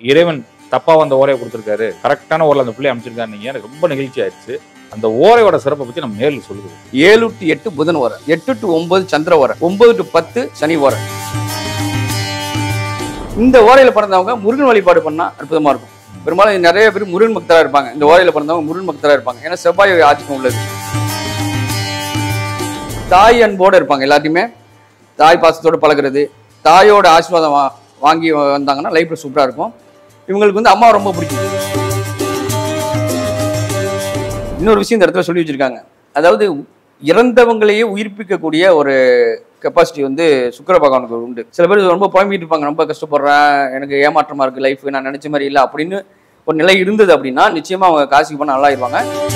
இறைவன் தப்பா வந்த ஓரையை கொடுத்துருக்காரு கரெக்டான ஓரில் அந்த பிள்ளை அமைச்சிருக்காரு நீங்க எனக்கு ரொம்ப நெகிழ்ச்சி ஆயிடுச்சு அந்த ஓரையோட சிறப்பை பத்தி நம்ம நேரில் சொல்லுது ஏழு டு எட்டு புதன் வர எட்டு டு ஒன்பது சந்திர வர ஒன்பது டு பத்து சனி வர இந்த ஓரையில பிறந்தவங்க முருகன் வழிபாடு பண்ணா அற்புதமா இருக்கும் பெரும்பாலும் நிறைய பேர் முருகன் பக்தரா இருப்பாங்க இந்த ஓரையில பிறந்தவங்க முருகன் பக்தரா இருப்பாங்க ஏன்னா செவ்வாய் ஆதிக்கம் உள்ளது தாய் அன்போட இருப்பாங்க எல்லாத்தையுமே தாய் பாசத்தோட பழகுறது தாயோட ஆசீர்வாதம் வா- வாங்கி வந்தாங்கன்னா லைஃப்ல சூப்பரா இருக்கும் இவங்களுக்கு வந்து அம்மா ரொம்ப பிடிக்கும் இன்னொரு விஷயம் இந்த இடத்துல சொல்லி வச்சிருக்காங்க அதாவது இறந்தவங்களையே உயிர்ப்பிக்கக்கூடிய ஒரு கெப்பாசிட்டி வந்து சுக்கிர பகவானுக்கு உண்டு சில பேர் ரொம்ப புலம்பிட்டு இருப்பாங்க ரொம்ப கஷ்டப்படுறேன் எனக்கு ஏமாற்றமா இருக்கு லைஃப் நான் நினைச்ச மாதிரி இல்லை அப்படின்னு ஒரு நிலை இருந்தது அப்படின்னா நிச்சயமா அவங்க காசுக்கு பண்ண நல்லாயிருவாங்க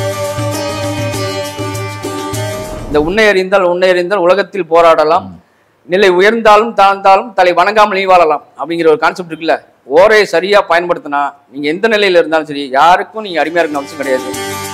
இந்த உன்னை அறிந்தால் உன்னை அறிந்தால் உலகத்தில் போராடலாம் நிலை உயர்ந்தாலும் தாழ்ந்தாலும் தலை வணங்காமல் நீ வாழலாம் அப்படிங்கிற ஒரு கான்செப்ட் இருக்குல்ல ஓரையை சரியா பயன்படுத்தினா நீங்க எந்த நிலையில இருந்தாலும் சரி யாருக்கும் நீங்க அடிமையா இருக்கணும் அவசியம் கிடையாது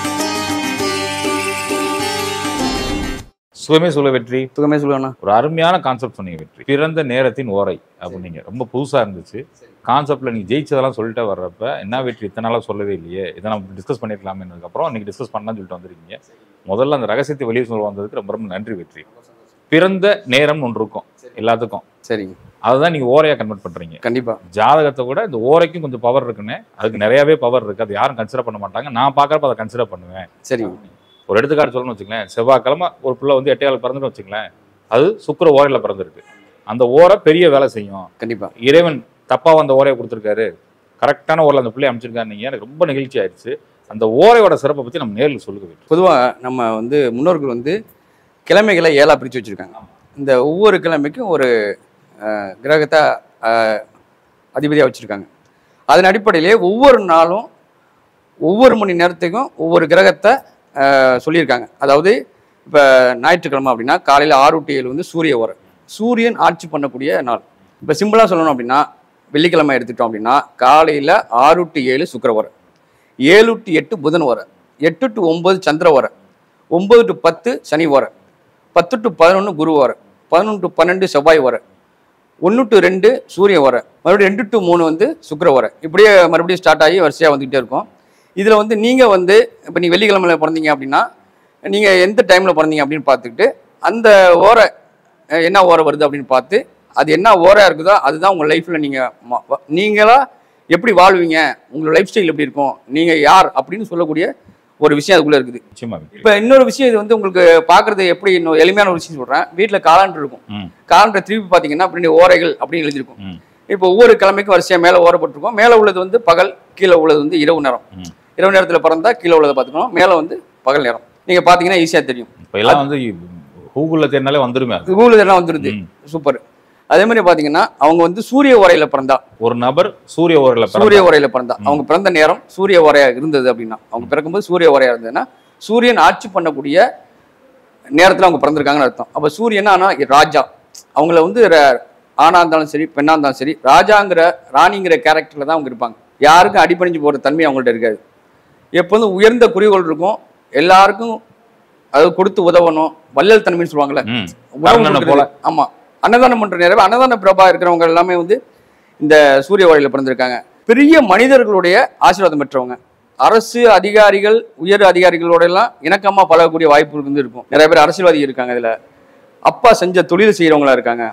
சுகமே சொல்ல வெற்றி சுகமே சொல்லுவேண்ணா ஒரு அருமையான கான்செப்ட் சொன்னீங்க வெற்றி பிறந்த நேரத்தின் ஓரை அப்படின்னீங்க ரொம்ப புதுசா இருந்துச்சு கான்செப்ட்ல நீங்க ஜெயிச்சதெல்லாம் சொல்லிட்டு வர்றப்ப என்ன வெற்றி இத்தனை நாளா சொல்லவே இல்லையே இதை நம்ம டிஸ்கஸ் பண்ணிருக்கலாமே அப்புறம் இன்னைக்கு டிஸ்கஸ் பண்ணலாம்னு சொல்லிட்டு வந்திருக்கீங்க முதல்ல அந்த ரகசியத்தை வெளியே சொல்ல வந்ததுக்கு ரொம்ப ரொம்ப நன்றி வெற்றி பிறந்த நேரம் ஒன்று இருக்கும் எல்லாத்துக்கும் சரிங்க அதுதான் நீங்க ஓரையா கன்வெர்ட் பண்றீங்க கண்டிப்பா ஜாதகத்தை விட இந்த ஓரைக்கும் கொஞ்சம் பவர் இருக்குன்னு அதுக்கு நிறையவே பவர் இருக்கு அது யாரும் கன்சிடர் பண்ண மாட்டாங்க நான் பார்க்கறப்ப அதை கன்சிடர் பண்ணுவேன் சரிங்க ஒரு எடுத்துக்காட்டு சொல்லணும்னு வச்சுங்களேன் செவ்வாய்க்கிழமை ஒரு பிள்ளை வந்து எட்டையாள் பிறந்துட்டு வச்சுங்களேன் அது சுக்கிர ஓரையில பிறந்திருக்கு அந்த ஓரை பெரிய வேலை செய்யும் கண்டிப்பா இறைவன் தப்பா வந்த ஓரையை கொடுத்துருக்காரு கரெக்டான ஓரில் அந்த பிள்ளை அமைச்சிருக்காரு நீங்க எனக்கு ரொம்ப நெகிழ்ச்சி ஆயிடுச்சு அந்த ஓரையோட சிறப்பை பத்தி நம்ம நேரில் சொல்லுங்க வெற்றி. பொதுவா நம்ம வந்து முன்னோர்கள் வந்து கிழமைகளை ஏழா பிரிச்சு வச்சிருக்காங்க இந்த ஒவ்வொரு கிழமைக்கும் ஒரு அஹ், கிரகத்தை அஹ், அதிபதியா வச்சிருக்காங்க அதன் அடிப்படையிலே ஒவ்வொரு நாளும் ஒவ்வொரு மணி நேரத்துக்கும் ஒவ்வொரு கிரகத்தை அஹ், சொல்லியிருக்காங்க அதாவது இப்போ ஞாயிற்றுக்கிழமை அப்படின்னா காலையில் ஆறு டு ஏழு வந்து சூரிய ஓரை சூரியன் ஆட்சி பண்ணக்கூடிய நாள் இப்போ சிம்பிளாக சொல்லணும் அப்படின்னா வெள்ளிக்கிழமை எடுத்துட்டோம் அப்படின்னா காலையில் ஆறு டு ஏழு சுக்கிர ஓரை ஏழு டு எட்டு புதன் ஓரை எட்டு டு ஒன்பது சந்திர ஓரை ஒன்பது டு பத்து சனி ஓரை பத்து டு பதினொன்று குரு ஓரை பதினொன்று டு பன்னெண்டு செவ்வாய் ஓரை ஒன்று டு ரெண்டு சூரிய ஓரை மறுபடியும் ரெண்டு டு மூணு வந்து சுக்கிர ஓரை இப்படியே மறுபடியும் ஸ்டார்ட் ஆகி வரிசையாக வந்துகிட்டே இருக்கும் இதில் வந்து நீங்கள் வந்து இப்போ நீ வெள்ளிக்கிழமையில பிறந்தீங்க அப்படின்னா நீங்கள் எந்த டைமில் பிறந்தீங்க அப்படின்னு பார்த்துக்கிட்டு அந்த ஓரை அஹ், என்ன ஓரை வருது அப்படின்னு பார்த்து அது என்ன ஓரையாக இருக்குதோ அதுதான் உங்கள் லைஃப்பில் நீங்கள் நீங்களா எப்படி வாழ்வீங்க உங்களோட லைஃப் ஸ்டைல் எப்படி இருக்கும் நீங்கள் யார் அப்படின்னு சொல்லக்கூடிய ஒரு விஷயம் அதுக்குள்ளே இருக்குது நிச்சயமா வெற்றி. இப்போ இன்னொரு விஷயம் இது வந்து உங்களுக்கு பார்க்குறது எப்படி இன்னும் எளிமையான ஒரு விஷயம் சொல்கிறேன் வீட்டில் காலாண்டர் இருக்கும் ம், காலண்டர் திருப்பி பார்த்தீங்கன்னா பின்னாடி ஓரைகள் அப்படின்னு எழுதியிருக்கும் ம், இப்போ ஒவ்வொரு கிழமைக்கும் வரிசையாக மேலே ஓரப்பட்டிருக்கும் மேலே உள்ளது வந்து பகல் கீழே உள்ளது வந்து இரவு நேரம் ம். இரவு நேரத்தில் பிறந்தா கீழே உள்ளதை பார்த்துக்கணும் மேலே வந்து பகல் நேரம் நீங்கள் பார்த்தீங்கன்னா ஈஸியாக தெரியும் இப்ப எல்லாம் வந்து கூகுள்ல தேடினாலே வந்துருமே அது கூகுள் இதெல்லாம் வந்துடுது ம். சூப்பர் அதே மாதிரி பார்த்தீங்கன்னா அவங்க வந்து சூரிய ஓரையில் பிறந்தா ஒரு நபர் சூரிய ஓரில் சூரிய ஓரையில பிறந்தா அவங்க பிறந்த நேரம் சூரிய ஓரையா இருந்தது அப்படின்னா அவங்க பிறக்கும்போது சூரிய ஓரையா இருந்ததுன்னா சூரியன் ஆட்சி பண்ணக்கூடிய நேரத்துல அவங்க பிறந்திருக்காங்கன்னு அர்த்தம் அப்ப சூரியன் ஆனா ராஜா அவங்கள வந்து ர- ஆணா இருந்தாலும் சரி பெண்ணா இருந்தாலும் சரி ராஜாங்கிற ராணிங்கிற கேரக்டர்ல தான் அவங்க இருப்பாங்க யாருக்கும் அடிபணிஞ்சு போற தன்மை அவங்கள்ட்ட இருக்காது எப்போதும் உயர்ந்த குறிக்கோள் இருக்கும் எல்லாருக்கும் அது கொடுத்து உதவணும் வள்ளல் தன்மைன்னு சொல்லுவாங்கல்ல ம், உணவு கர்ணனை போல கொடுக்கறது. ஆமா அன்னதானம் பண்ற நேரம் அன்னதான பிரபா இருக்கிறவங்க எல்லாமே வந்து இந்த சூரிய வழியில பிறந்திருக்காங்க பெரிய மனிதர்களுடைய ஆசீர்வாதம் பெற்றவங்க அரசு அதிகாரிகள் உயர் அதிகாரிகளோட எல்லாம் இணக்கமா பழகக்கூடிய வாய்ப்புகள் வந்து இருக்கும் நிறைய பேர் அரசியல்வாதி இருக்காங்க இதுல அப்பா செஞ்ச தொழில் செய்யறவங்களா இருக்காங்க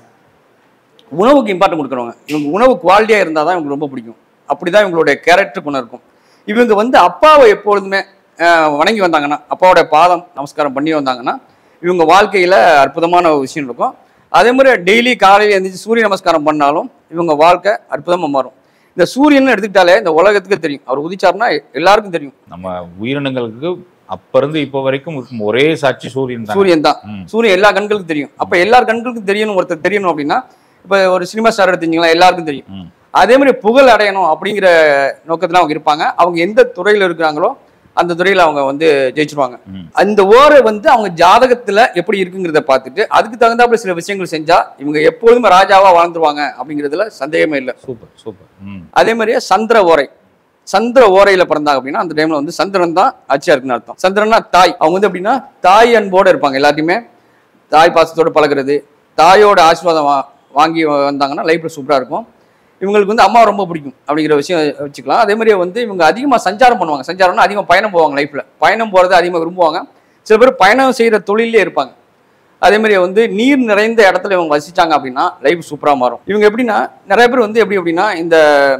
உணவுக்கு இம்பார்ட்டன் கொடுக்குறவங்க இவங்க உணவு குவாலிட்டியா இருந்தால் தான் இவங்களுக்கு ரொம்ப பிடிக்கும் அப்படிதான் இவங்களுடைய கேரக்டர் குணம் இருக்கும் இவங்க வந்து அப்பாவை எப்பொழுதுமே அஹ், வணங்கி வந்தாங்கன்னா அப்பாவோட பாதம் நமஸ்காரம் பண்ணி வந்தாங்கன்னா இவங்க வாழ்க்கையில அற்புதமான ஒரு விஷயம் இருக்கும் அதே மாதிரி டெய்லி காலையில் எழுந்திரிச்சு சூரிய நமஸ்காரம் பண்ணாலும் இவங்க வாழ்க்கை அற்புதமா மாறும் இந்த சூரியன் எடுத்துக்கிட்டாலே இந்த உலகத்துக்கு தெரியும் அவர் உதிச்சாருன்னா எல்லாருக்கும் தெரியும் நம்ம உயிரினங்களுக்கு அப்ப இருந்து இப்போ வரைக்கும் இருக்கும் ஒரே சாட்சி சூரியன் தான் சூரியன் தான் ம். சூரியன் எல்லா கண்களுக்கும் தெரியும் அப்ப எல்லார் கண்களுக்கும் தெரியணும் ஒருத்தர் தெரியணும் அப்படின்னா இப்ப ஒரு சினிமா ஸ்டார் எடுத்தீங்களா எல்லாருக்கும் தெரியும் ம். அதே மாதிரி புகழ் அடையணும் அப்படிங்கிற நோக்கத்துல அவங்க இருப்பாங்க அவங்க எந்த துறையில இருக்கிறாங்களோ அந்த துறையில அவங்க வந்து ஜெயிச்சிருவாங்க ம். அந்த ஓரை வந்து அவங்க ஜாதகத்துல எப்படி இருக்குங்கிறத பார்த்துட்டு அதுக்கு தகுந்தாப்புல சில விஷயங்கள் செஞ்சா இவங்க எப்பொழுதுமே ராஜாவா வாழ்ந்துருவாங்க அப்படிங்கிறதுல சந்தேகமே இல்லை சூப்பர் சூப்பர் ம் அதே மாதிரியே சந்திர ஓரை சந்திர ஓரையில பிறந்தாங்க அப்படின்னா அந்த டைம்ல வந்து சந்திரன் தான் ஆட்சியா இருக்குன்னு அர்த்தம் சந்திரன்னா தாய் அவங்க வந்து எப்படின்னா தாய் அன்போட இருப்பாங்க எல்லாத்தையுமே தாய் பாசத்தோட பழகுறது தாயோட ஆசீர்வாதம் வா- வாங்கி வந்தாங்கன்னா லைஃப்ல சூப்பரா இருக்கும் இவங்களுக்கு வந்து அம்மா ரொம்ப பிடிக்கும் அப்படிங்கிற விஷயம் வச்சுக்கலாம் அதே மாதிரியே வந்து இவங்க அதிகமாக சஞ்சாரம் பண்ணுவாங்க சஞ்சாரம்னா அதிகமாக பயணம் போவாங்க லைஃப்பில் பயணம் போகிறது அதிகமாக விரும்புவாங்க சில பேர் பயணம் செய்கிற தொழிலே இருப்பாங்க அதே மாதிரி வந்து நீர் நிறைந்த இடத்துல இவங்க வசிச்சாங்க அப்படின்னா லைஃப் சூப்பராக மாறும் இவங்க எப்படின்னா நிறைய பேர் வந்து எப்படி அப்படின்னா இந்த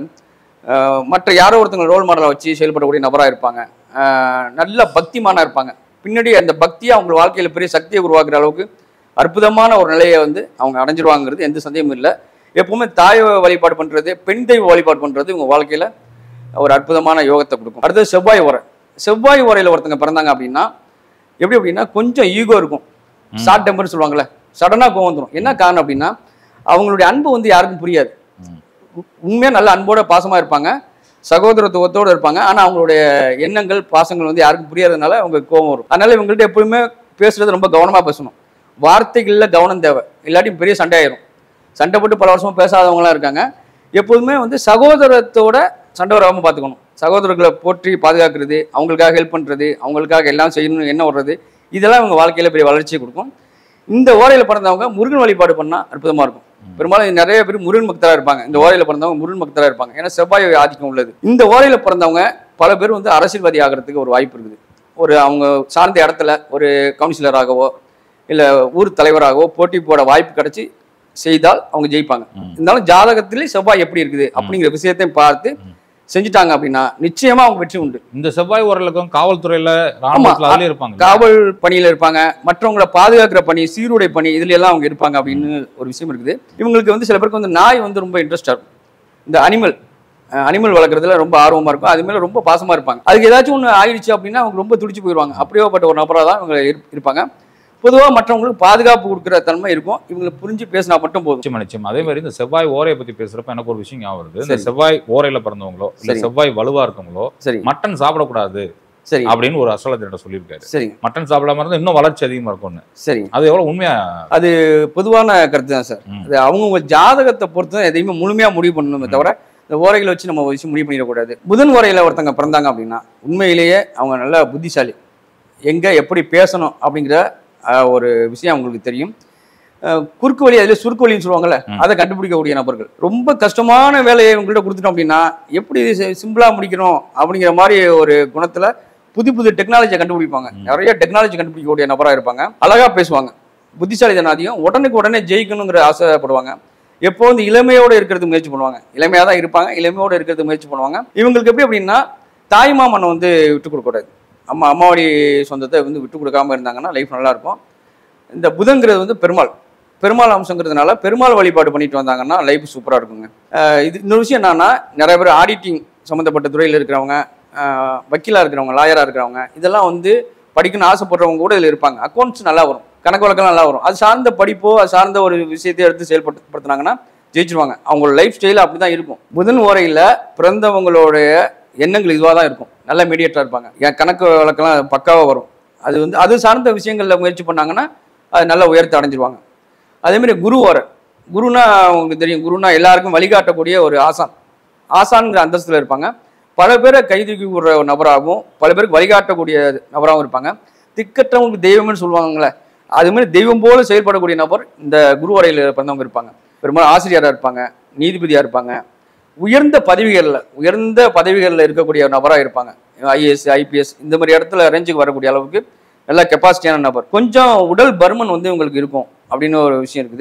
அஹ், மற்ற யாரோ ஒருத்தவங்க ரோல் மாடலை வச்சு செயல்படக்கூடிய நபராக இருப்பாங்க அஹ், நல்ல பக்திமானா இருப்பாங்க பின்னாடி அந்த பக்தியை அவங்க வாழ்க்கையில் பெரிய சக்தியை உருவாக்குற அளவுக்கு அற்புதமான ஒரு நிலையை வந்து அவங்க அடைஞ்சிருவாங்கிறது எந்த சந்தேகமும் இல்லை எப்பவுமே தாய் வழிபாடு பண்ணுறது பெண் தெய்வ வழிபாடு பண்ணுறது இவங்க வாழ்க்கையில் ஒரு அற்புதமான யோகத்தை கொடுக்கும் அடுத்தது செவ்வாய் உரை செவ்வாய் உரையில் ஒருத்தங்க பிறந்தாங்க அப்படின்னா எப்படி அப்படின்னா கொஞ்சம் ஈகோ இருக்கும் ஷார்ட் டெம்பர்னு சொல்லுவாங்கல்ல சடனாக கோவம் வந்துடும் என்ன காரணம் அப்படின்னா அவங்களுடைய அன்பு வந்து யாருக்கும் புரியாது ம். உண்மையாக நல்ல அன்போட பாசமாக இருப்பாங்க சகோதரத்துவத்தோடு இருப்பாங்க ஆனால் அவங்களுடைய எண்ணங்கள் பாசங்கள் வந்து யாருக்கும் புரியாததுனால அவங்க கோவம் வரும் அதனால இவங்கள்ட்ட எப்பவுமே பேசுறது ரொம்ப கவனமாக பேசணும் வார்த்தைகளில் கவனம் தேவை இல்லாட்டி பெரிய சண்டை ஆயிரும் சண்டை போட்டு பல வருஷமா பேசாதவங்களாம் இருக்காங்க எப்போதுமே வந்து சகோதரத்தோட சண்டை வராமல் பார்த்துக்கணும் சகோதரர்களை போற்றி பாதுகாக்கிறது அவங்களுக்காக ஹெல்ப் பண்ணுறது அவங்களுக்காக எல்லாம் செய்யணும்னு என்ன வர்றது இதெல்லாம் இவங்க வாழ்க்கையில் பெரிய வளர்ச்சியை கொடுக்கும் இந்த ஓரையில் பிறந்தவங்க முருகன் வழிபாடு பண்ணால் அற்புதமாக இருக்கும் பெரும்பாலும் நிறைய பேர் முருகன் பக்தராக இருப்பாங்க இந்த ஓரையில் பிறந்தவங்க முருகன் பக்தராக இருப்பாங்க ஏன்னா செவ்வாய் ஆதிக்கம் உள்ளது இந்த ஓரையில் பிறந்தவங்க பல பேர் வந்து அரசியல்வாதி ஆகிறதுக்கு ஒரு வாய்ப்பு இருக்குது ஒரு அவங்க சார்ந்த இடத்துல ஒரு கவுன்சிலராகவோ இல்லை ஊர் தலைவராகவோ போட்டி போட வாய்ப்பு கிடைச்சி செய்தால் அவங்க ஜெயிப்பாங்க ம். இருந்தாலும் ஜாதகத்திலே செவ்வாய் எப்படி இருக்குது அப்படிங்கிற விஷயத்தையும் பார்த்து செஞ்சுட்டாங்க அப்படின்னா நிச்சயமா அவங்க வெற்றி உண்டு இந்த செவ்வாய் ஓரலுக்கும் காவல்துறையில ராணுவத்துல அதுலயே இருப்பாங்க காவல் பணியில இருப்பாங்க மற்றவங்களை பாதுகாக்கிற பணி சீருடை பணி இதுல எல்லாம் அவங்க இருப்பாங்க அப்படின்னு ஒரு விஷயம் இருக்குது இவங்களுக்கு வந்து சில பேருக்கு வந்து நாய் வந்து ரொம்ப இன்ட்ரெஸ்டா இருக்கும் இந்த அனிமல் அனிமல் வளர்க்குறதுல ரொம்ப ஆர்வமா இருக்கும் அது மேல ரொம்ப பாசமா இருப்பாங்க அதுக்கு ஏதாச்சும் ஒன்று ஆயிடுச்சு அப்படின்னா அவங்க ரொம்ப துடிச்சு போயிடுவாங்க அப்படியேப்பட்ட ஒரு நபராக தான் இவங்க இருப்- இருப்பாங்க பொதுவாக மற்றவங்களுக்கு பாதுகாப்பு கொடுக்குற தன்மை இருக்கும் இவங்களுக்கு புரிஞ்சு பேசினா மட்டும் போதும் நிச்சயமா நிச்சயமா அதே மாதிரி இந்த செவ்வாய் ஓரையை பத்தி பேசுறப்ப எனக்கு ஒரு விஷயம் ஞாபகம் வருது இந்த சரி. செவ்வாய் ஓரையில பிறந்தவங்களோ இல்ல சரி. செவ்வாய் வலுவா இருக்கவங்களோ சரி மட்டன் சாப்பிடக்கூடாது சரி அப்படின்னு ஒரு அஸ்ட்ராலஜர்கிட்ட சொல்லியிருக்காரு சரிங்க மட்டன் சாப்பிடாம இருந்தா இன்னும் வளர்ச்சி அதிகமா இருக்கும்னு சரிங்க அது எவ்வளவு உண்மையா அது பொதுவான கருத்து தான் சார் ம். அது அவங்கவுங்க ஜாதகத்தை பொறுத்து தான் எதையுமே முழுமையாக முடிவு பண்ணணுமே தவிர இந்த ஓரைகளை வச்சு நம்ம ஒரு விஷயம் முடிவு பண்ணிடக்கூடாது புதன் ஓரையில் ஒருத்தங்க பிறந்தாங்க அப்படின்னா உண்மையிலேயே அவங்க நல்ல புத்திசாலி எங்கே எப்படி பேசணும் அப்படிங்கிற அஹ், ஒரு விஷயம் அவங்களுக்கு தெரியும் அஹ், குறுக்கு வழி அதில் சுருக்கு வழின்னு சொல்லுவாங்கல்ல ம். அதை கண்டுபிடிக்கக்கூடிய நபர்கள் ரொம்ப கஷ்டமான வேலையை இவங்கள்ட்ட கொடுத்துட்டோம் அப்படின்னா எப்படி சிம்பிளாக முடிக்கணும் அப்படிங்கிற மாதிரி ஒரு குணத்தில் புது புது டெக்னாலஜியை கண்டுபிடிப்பாங்க ம். நிறைய டெக்னாலஜி கண்டுபிடிக்கக்கூடிய நபராக இருப்பாங்க அழகாக பேசுவாங்க புத்திசாலித்தனம் அதிகம் உடனுக்கு உடனே ஜெயிக்கணுங்கிற ஆசைப்படுவாங்க எப்போ வந்து இளமையோடு இருக்கிறதுக்கு முயற்சி பண்ணுவாங்க இளமையாக தான் இருப்பாங்க இளமையோடு இருக்கிறதுக்கு முயற்சி பண்ணுவாங்க இவங்களுக்கு எப்படி அப்படின்னா தாய்மாமனை வந்து விட்டு கொடுக்கக்கூடாது அம்மா அம்மாவடி சொந்தத்தை வந்து விட்டு கொடுக்காம இருந்தாங்கன்னா லைஃப் நல்லா இருக்கும் இந்த புதன்கிறது வந்து பெருமாள் பெருமாள் அம்சங்கிறதுனால பெருமாள் வழிபாடு பண்ணிட்டு வந்தாங்கன்னா லைஃப் சூப்பராக இருக்குங்க அஹ் இது இன்னொரு விஷயம் என்னன்னா நிறைய பேர் ஆடிட்டிங் சம்மந்தப்பட்ட துறையில் இருக்கிறவங்க அஹ் வக்கீலாக இருக்கிறவங்க லாயராக இருக்கிறவங்க இதெல்லாம் வந்து படிக்கணும்னு ஆசைப்படுறவங்க கூட இதில் இருப்பாங்க அக்கௌண்ட்ஸ் நல்லா வரும் கணக்கு வழக்கெல்லாம் நல்லா வரும் அது சார்ந்த படிப்போ அது சார்ந்த ஒரு விஷயத்தை எடுத்து செயல்படுத்தினாங்கன்னா ஜெயிச்சிருவாங்க அவங்களோட லைஃப் ஸ்டைல் அப்படி தான் இருக்கும் புதன் ஓரையில் பிறந்தவங்களுடைய எண்ணங்கள் இதுவாக தான் இருக்கும் நல்ல மீடியேட்டராக இருப்பாங்க என் கணக்கு வழக்கெல்லாம் பக்காவாக வரும் அது வந்து அது சார்ந்த விஷயங்களில் முயற்சி பண்ணாங்கன்னா அது நல்ல உயரத்தை அடைஞ்சிருவாங்க அதே மாதிரி குரு ஓரை குருனா உங்களுக்கு தெரியும் குருனா எல்லாருக்கும் வழிகாட்டக்கூடிய ஒரு ஆசான் ஆசான்ங்கிற அந்தஸ்தில் இருப்பாங்க பல பேரை கை தூக்கி விடுற ஒரு நபராகவும் பல பேருக்கு வழிகாட்டக்கூடிய நபராகவும் இருப்பாங்க திக்கற்றவங்களுக்கு தெய்வம்னு சொல்லுவாங்கல்ல அது மாதிரி தெய்வம் போல செயல்படக்கூடிய நபர் இந்த குரு வரையில் பிறந்தவங்க இருப்பாங்க பெரும்பாலும் ஆசிரியராக இருப்பாங்க நீதிபதியாக இருப்பாங்க உயர்ந்த பதவிகளில் உயர்ந்த பதவிகளில் இருக்கக்கூடிய நபராக இருப்பாங்க ஐஏஎஸ் ஐபிஎஸ் இந்த மாதிரி இடத்துல ரேஞ்சுக்கு வரக்கூடிய அளவுக்கு நல்ல கெப்பாசிட்டியான நபர் கொஞ்சம் உடல் பருமன் வந்து இவங்களுக்கு இருக்கும் அப்படின்னு ஒரு விஷயம் இருக்குது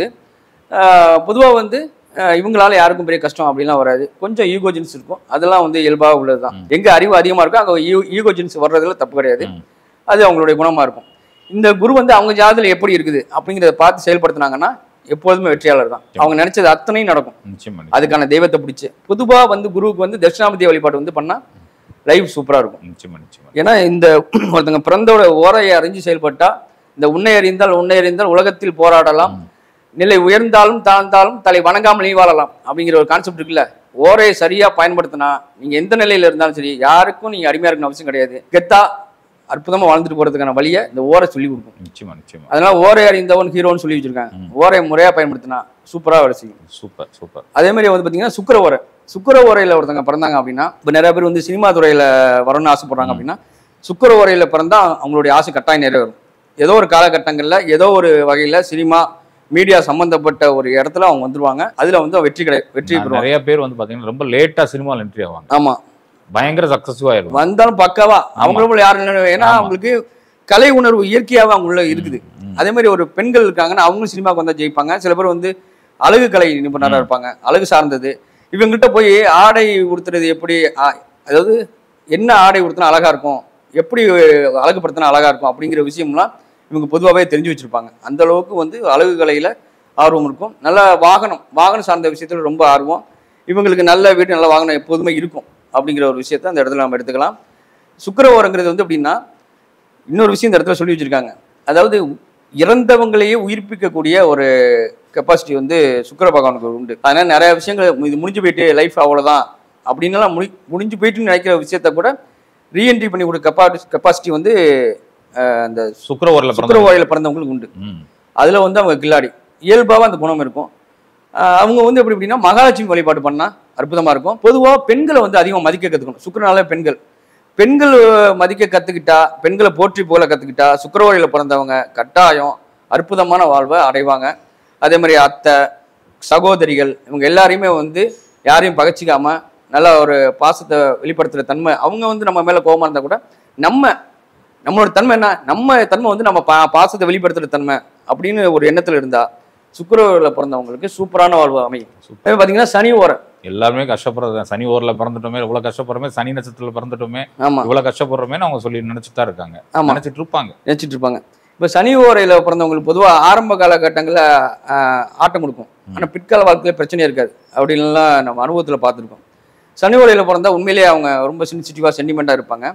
பொதுவாக வந்து ஆஹ் இவங்களால யாருக்கும் பெரிய கஷ்டம் அப்படிலாம் வராது கொஞ்சம் ஈகோஜென்ஸ் இருக்கும் அதெல்லாம் வந்து இயல்பாக உள்ளது தான் ம். எங்கே அறிவு அதிகமாக இருக்கோ அங்கே ஈகோஜென்ஸ் வர்றதுல தப்பு கிடையாது ம். அது அவங்களுடைய குணமாக இருக்கும் இந்த குரு வந்து அவங்க ஜாதத்தில் எப்படி இருக்குது அப்படிங்கிறத பார்த்து செயல்படுத்துனாங்கன்னா எப்போதுமே வெற்றியாளர் தான் அவங்க நினைச்சது அத்தனையும் நடக்கும் நிச்சயமா அதுக்கான தெய்வத்தை பிடிச்சி பொதுவாக வந்து குருவுக்கு வந்து தட்சிணாமூர்த்தி வழிபாடு வந்து பண்ணால் லைஃப் சூப்பராக இருக்கும் நிச்சயமா நிச்சயமா ஏன்னா இந்த ஒருத்தங்க பிறந்தோட ஓரையை அறிஞ்சு செயல்பட்டா இந்த உன்னை அறிந்தால் உன்னை அறிந்தால் உலகத்தில் போராடலாம் ம். நிலை உயர்ந்தாலும் தாழ்ந்தாலும் தலை வணங்காமல் நீ வாழலாம் அப்படிங்கிற ஒரு கான்செப்ட் இருக்குல்ல ஓரையை சரியா பயன்படுத்தினா நீங்க எந்த நிலையில இருந்தாலும் சரி யாருக்கும் நீங்க அடிமையா இருக்கணும் அவசியம் கிடையாது கெத்தா அற்புதமா வாழ்ந்துட்டு போறதுக்கான வழியை இந்த ஓரை சொல்லி கொடுக்கும் நிச்சயமா நிச்சயமா அதனால ஓரை அறிந்தவன் ஹீரோன்னு சொல்லி வச்சிருக்காங்க ம். ஓரையை முறையா பயன்படுத்தினா சூப்பரா வேலை செய்யும் சூப்பர் சூப்பர் அதே மாதிரி வந்து பார்த்தீங்கன்னா சுக்கர ஓரை சுக்கர ஓரையில் ஒருத்தங்க பிறந்தாங்க அப்படின்னா இப்போ நிறைய பேர் வந்து சினிமா துறையில் வரணும்னு ஆசைப்படுறாங்க ம். அப்படின்னா சுக்கர ஓரையில் பிறந்தா அவங்களுடைய ஆசை கட்டாயம் நிறைவேறும் ஏதோ ஒரு காலகட்டங்களில் ஏதோ ஒரு வகையில் சினிமா மீடியா சம்பந்தப்பட்ட ஒரு இடத்துல அவங்க வந்துருவாங்க அதுல வந்து வெற்றி கிடை வெற்றி நான் பெறுவாங்க நிறைய பேர் வந்து பாத்தீங்கன்னா ரொம்ப லேட்டா சினிமாவில் என்ட்ரி ஆவாங்க ஆமா பயங்கர சக்சஸிவா இருக்கும் வந்தாலும் பக்காவா அவங்களும் யாரும் இல்லைன்னு- ஏன்னா ஆமா. அவங்களுக்கு கலை உணர்வு இயற்கையாவே அவங்களுள்ள இருக்குது ம். அதே மாதிரி ஒரு பெண்கள் இருக்காங்கன்னா அவங்களும் சினிமாவுக்கு வந்தா ஜெயிப்பாங்க சில பேர் வந்து அழகு கலை நிபுணராக இருப்பாங்க அழகு சார்ந்தது இவங்ககிட்ட போய் ஆடை உடுத்துறது எப்படி ஆ- அதாவது என்ன ஆடை உடுத்தினா அழகா இருக்கும் எப்படி அழகுபடுத்தினா அழகா இருக்கும் அப்படிங்கிற விஷயம்லாம் இவங்க பொதுவாகவே தெரிஞ்சு வச்சிருப்பாங்க அந்த அளவுக்கு வந்து அழகு கலையில ஆர்வம் இருக்கும் நல்ல வாகனம் வாகனம் சார்ந்த விஷயத்துல ரொம்ப ஆர்வம் இவங்களுக்கு நல்ல வீடு நல்ல வாகனம் எப்போதுமே இருக்கும் அப்படிங்கிற ஒரு விஷயத்த அந்த இடத்துல நம்ம எடுத்துக்கலாம் சுக்கிரவோரங்கிறது வந்து எப்படின்னா இன்னொரு விஷயம் இந்த இடத்துல சொல்லி வச்சிருக்காங்க அதாவது இறந்தவங்களையே உயிர்ப்பிக்கக்கூடிய ஒரு கெப்பாசிட்டி வந்து சுக்கிர பகவானுக்கு உண்டு அதனால நிறைய விஷயங்கள் இது முடிஞ்சு போயிட்டு லைஃப் அவ்வளோதான் அப்படின்னுலாம் முடி முடிஞ்சு போயிட்டுன்னு நினைக்கிற விஷயத்த கூட ரீஎன்ட்ரி பண்ணி கொடுக்க கெப்பாசிட்டி கெப்பாசிட்டி வந்து அஹ், அந்த சுக்கரவரில் பிறந்த சுக்கிரவாயில் பிறந்தவங்களுக்கு உண்டு ம் அதில் வந்து அவங்க கில்லாடி இயல்பாக அந்த குணம் இருக்கும் ஆஹ் அவங்க வந்து எப்படி எப்படின்னா மகாலட்சுமி வழிபாடு பண்ணால் அற்புதமாக இருக்கும் பொதுவாக பெண்களை வந்து அதிகமாக மதிக்க கற்றுக்கணும் சுக்கரனால பெண்கள் பெண்கள் மதிக்க கற்றுக்கிட்டா பெண்களை போற்றி போல கற்றுக்கிட்டா சுக்கரவாரியில் பிறந்தவங்க கட்டாயம் அற்புதமான வாழ்வை அடைவாங்க அதே மாதிரி அத்தை சகோதரிகள் இவங்க எல்லாரையுமே வந்து யாரையும் பகச்சிக்காம நல்ல ஒரு பாசத்தை வெளிப்படுத்துகிற தன்மை அவங்க வந்து நம்ம மேலே கோபமாக இருந்தால் கூட நம்ம நம்மளோட தன்மை என்ன நம்ம தன்மை வந்து நம்ம பா பாசத்தை வெளிப்படுத்துகிற தன்மை அப்படின்னு ஒரு எண்ணத்தில் இருந்தா சுக்கிரவில் பிறந்தவங்களுக்கு சூப்பரான வாழ்வு அமையும் அதே பார்த்தீங்கன்னா சனி ஓரம் எல்லாருமே கஷ்டப்படுறது சனி ஊர்ல பிறந்துட்டோமே இவ்வளவு கஷ்டப்படுறோமே சனி நட்சத்திரத்துல பிறந்துட்டோமே ஆமா இவ்வளவு கஷ்டப்படுறோமே அவங்க சொல்லி நினைச்சிட்டு தான் இருக்காங்க ஆமா நினைச்சிட்டு இருப்பாங்க நினைச்சிட்டு இருப்பாங்க இப்போ சனி ஓரையில் பிறந்தவங்களுக்கு பொதுவாக ஆரம்ப காலகட்டங்களில் ஆட்டம் கொடுக்கும் ஆனால் பிற்கால வாழ்க்கையில் பிரச்சனையே இருக்காது அப்படின்லாம் நம்ம அனுபவத்தில் பார்த்துருக்கோம் சனி ஓரையில் பிறந்தா உண்மையிலேயே அவங்க ரொம்ப சென்சிட்டிவாக சென்டிமெண்ட்டாக இருப்பாங்க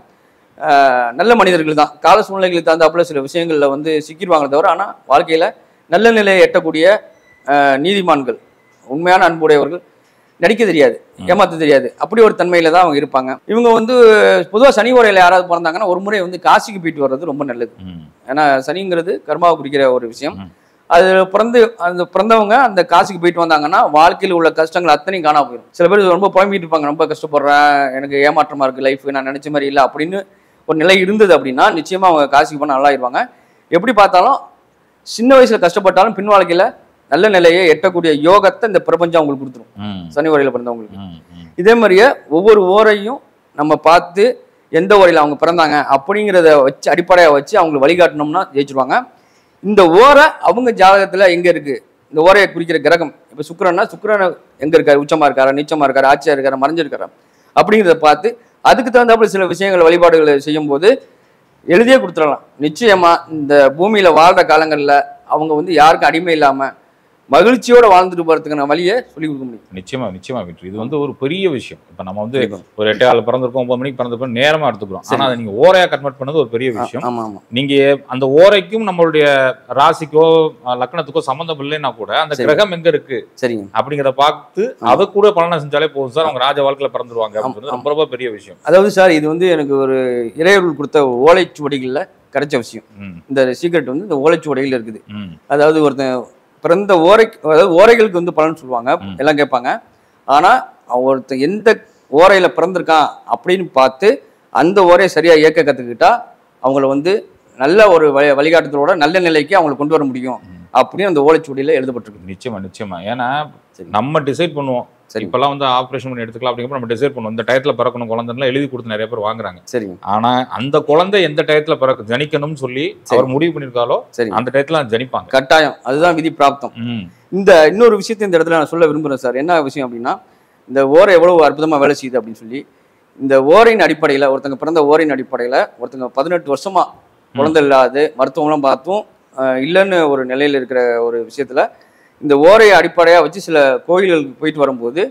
ஆஹ் நல்ல மனிதர்கள் தான் கால சூழ்நிலைகளுக்கு தகுந்தாப்புல சில விஷயங்களில் வந்து சிக்கிடுவாங்களே தவிர ஆனால் வாழ்க்கையில் நல்ல நிலையை எட்டக்கூடிய ஆஹ் நீதிமான்கள் உண்மையான அன்புடையவர்கள் நடிக்க தெரியாது ஏமாத்த தெரியாது அப்படி ஒரு தன்மையில தான் அவங்க இருப்பாங்க இவங்க வந்து பொதுவாக சனி ஓரையில் யாராவது பிறந்தாங்கன்னா ஒரு முறை வந்து காசிக்கு போயிட்டு வர்றது ரொம்ப நல்லது ம். ஏன்னா சனிங்கிறது கர்மாவை குறிக்கிற ஒரு விஷயம் ம். அது பிறந்து அந்த பிறந்தவங்க அந்த காசுக்கு போயிட்டு வந்தாங்கன்னா வாழ்க்கையில் உள்ள கஷ்டங்கள் அத்தனையும் காணாம போயிடும் சில பேர் ரொம்ப புலம்பிட்டு இருப்பாங்க ரொம்ப கஷ்டப்படுறேன் எனக்கு ஏமாற்றமா இருக்கு லைஃப் நான் நினைச்ச மாதிரி இல்லை அப்படின்னு ஒரு நிலை இருந்தது அப்படின்னா நிச்சயமா அவங்க காசுக்கு போனால் நல்லாயிருவாங்க எப்படி பார்த்தாலும் சின்ன வயசுல கஷ்டப்பட்டாலும் பின் வாழ்க்கையில நல்ல நிலையை எட்டக்கூடிய யோகத்தை இந்த பிரபஞ்சம் அவங்களுக்கு கொடுத்துரும் ம். சனி ஓரையில் பிறந்தவங்களுக்கு ம். ம். இதே மாதிரியே ஒவ்வொரு ஓரையும் நம்ம பார்த்து எந்த ஓரையில் அவங்க பிறந்தாங்க அப்படிங்கிறத வச்சு அடிப்படையாக வச்சு அவங்களுக்கு வழிகாட்டினோம்னா ஜெயிச்சிருவாங்க இந்த ஓரை அவங்க ஜாதகத்தில் எங்கே இருக்கு இந்த ஓரையை குறிக்கிற கிரகம் இப்போ சுக்கிரன்னா சுக்கிரன் எங்கே இருக்காரு உச்சமாக இருக்காரா நீச்சமாக இருக்காரு ஆட்சியாக இருக்காரா மறைஞ்சிருக்காரா அப்படிங்கிறத பார்த்து அதுக்கு தகுந்தாப்புல சில விஷயங்கள் வழிபாடுகளை செய்யும்போது எழுதியே கொடுத்துடலாம் நிச்சயமா இந்த பூமியில வாழ்ற காலங்களில் அவங்க வந்து யாருக்கும் அடிமை இல்லாம மகிழ்ச்சியோட வாழ்ந்துட்டு போறதுக்கான வழியை சொல்லி கொடுக்க முடியும் நிச்சயமா நிச்சயமா வெற்றி இது வந்து ஒரு பெரிய விஷயம் இப்ப நம்ம வந்து கண்டிப்பா. ஒரு எட்டே ஆள் பிறந்திருக்கோம் ஒன்பது மணிக்கு பிறந்திருக்கோம் நேரமா எடுத்துக்கிறோம் சரி. ஆனா அதை நீங்க ஓரையா கன்வெர்ட் பண்ணது ஒரு பெரிய விஷயம் ஆமா ஆமா நீங்க அந்த ஓரைக்கும் நம்மளுடைய ராசிக்கோ அஹ், லக்னத்துக்கோ சம்மந்தம் இல்லைன்னா கூட அந்த சரி. கிரகம் எங்க இருக்கு சரிங்க அப்படிங்கிறத பார்த்து ஆமா. அதை கூட பலனை செஞ்சாலே போதும் சார் அவங்க ராஜ வாழ்க்கையில பிறந்துருவாங்க அப்படின்றது ரொம்ப ரொம்ப பெரிய விஷயம் அதாவது சார் இது வந்து எனக்கு ஒரு இறையருள் கொடுத்த ஓலைச்சுவடிகளில் கிடைச்ச விஷயம் ம், இந்த சீக்ரெட் வந்து இந்த ஓலைச்சுவடிகள் இருக்குது ம், அதாவது ஒருத்தன் பிறந்த ஓரை அதாவது ஓரைகளுக்கு வந்து பலன் சொல்லுவாங்க ம். எல்லாம் கேட்பாங்க ஆனா அவன் ஒருத்தன் எந்த ஓரையில பிறந்திருக்கான் அப்படின்னு பார்த்து அந்த ஓரையை சரியா இயக்க கத்துக்கிட்டா அவங்கள வந்து நல்ல ஒரு வழி வழிகாட்டுதலோட நல்ல நிலைக்கு அவங்களை கொண்டு வர முடியும் ம். அப்படின்னு அந்த ஓலைச்சுவடியில எழுதப்பட்டிருக்கு நிச்சயமா நிச்சயமா ஏன்னா சரி. நம்ம டிசைட் பண்ணுவோம் சரி இப்பெல்லாம் வந்து ஆபரேஷன் பண்ணி எடுத்துக்கலாம் அப்படிங்கிறப்ப நம்ம டிசைட் பண்ணுவோம் இந்த டயத்துல பிறக்கணும் குழந்தைலாம் எழுதி கொடுத்து நிறைய பேர் வாங்குறாங்க சரிங்க ஆனா அந்த குழந்தை எந்த டயத்துல பிறக்க ஜனிக்கணும்னு சொல்லி சரி. அவர் முடிவு பண்ணிருக்காலோ சரி அந்த டயத்துல ஜனிப்பாங்க கட்டாயம் அதுதான் விதி பிராப்தம் ம், இந்த இன்னொரு விஷயத்தை இந்த இடத்துல நான் சொல்ல விரும்புகிறேன் சார் என்ன விஷயம் அப்படின்னா இந்த ஓரை எவ்வளவு அற்புதமாக வேலை செய்யுது அப்படின்னு சொல்லி இந்த ஓரையின் அடிப்படையில் ஒருத்தங்க பிறந்த ஓரையின் அடிப்படையில் ஒருத்தங்க பதினெட்டு வருஷமா குழந்தை இல்லாது மருத்துவம்லாம் பார்த்தும் அஹ், இல்லைன்னு ஒரு நிலையில் இருக்கிற ஒரு விஷயத்தில் இந்த ஓரையை அடிப்படையாக வச்சு சில கோயில்களுக்கு போயிட்டு வரும்போது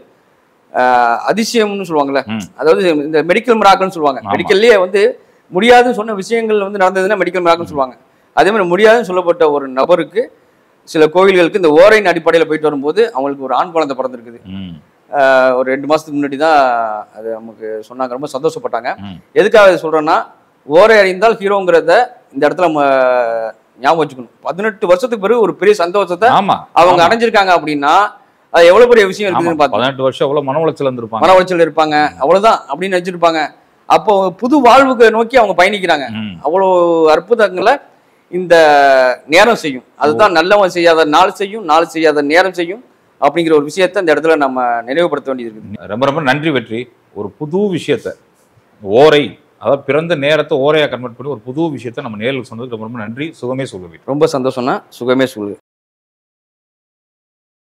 அஹ், அதிசயம்னு சொல்லுவாங்கல்ல ம். அதாவது இந்த மெடிக்கல் மிராக்கல்னு சொல்லுவாங்க ஆமா. மெடிக்கல்லே வந்து முடியாதுன்னு சொன்ன விஷயங்கள் வந்து நடந்ததுன்னா மெடிக்கல் மிராக்கல்னு சொல்லுவாங்க அதே மாதிரி முடியாதுன்னு சொல்லப்பட்ட ஒரு நபருக்கு சில கோவில்களுக்கு இந்த ஓரையின் அடிப்படையில் போயிட்டு வரும்போது அவங்களுக்கு ஒரு ஆண் குழந்தை பிறந்திருக்குது ம், ஆஹ் ஒரு ரெண்டு மாசத்துக்கு முன்னாடி தான் அது நமக்கு சொன்னாங்க ரொம்ப சந்தோஷப்பட்டாங்க ம். எதுக்காக இதை சொல்றேன்னா ஓரை அறிந்தால் ஹீரோங்கிறத இந்த இடத்துல நம்ம ஞாபகம் வச்சுக்கணும் பதினெட்டு வருஷத்துக்கு பிறகு ஒரு பெரிய சந்தோஷத்தை ஆமா அவங்க ஆமா. அடைஞ்சிருக்காங்க அப்படின்னா அது எவ்வளவு பெரிய விஷயம் ஆமா. இருக்குதுன்னு பார்த்தோம் பதினெட்டு வருஷம் எவ்வளவு மன உளைச்சல் இருந்திருப்பாங்க மன உளைச்சல் இருப்பாங்க அவ்வளவுதான் அப்படின்னு நினைச்சிருப்பாங்க அப்போ புது வாழ்வுக்கு நோக்கி அவங்க பயணிக்கிறாங்க ம், அவ்வளோ அற்புதங்களை இந்த நேரம் செய்யும் அதுதான் நல்லவன் செய்யாத நாள் செய்யும் நாள் செய்யாத நேரம் செய்யும் அப்படிங்கிற ஒரு விஷயத்தை இந்த இடத்துல நம்ம நினைவுபடுத்த வேண்டியது இருக்குது ரொம்ப ரொம்ப நன்றி வெற்றி ஒரு புது விஷயத்த ஓரை அதாவது பிறந்த நேரத்தை ஓரையா கன்வெர்ட் பண்ணி ஒரு புது விஷயத்த நம்ம நேரில் சொன்னதுக்கு ரொம்ப ரொம்ப நன்றி சுகமே சொல்லுவேன் ரொம்ப சந்தோஷம்னா சுகமே சொல்லு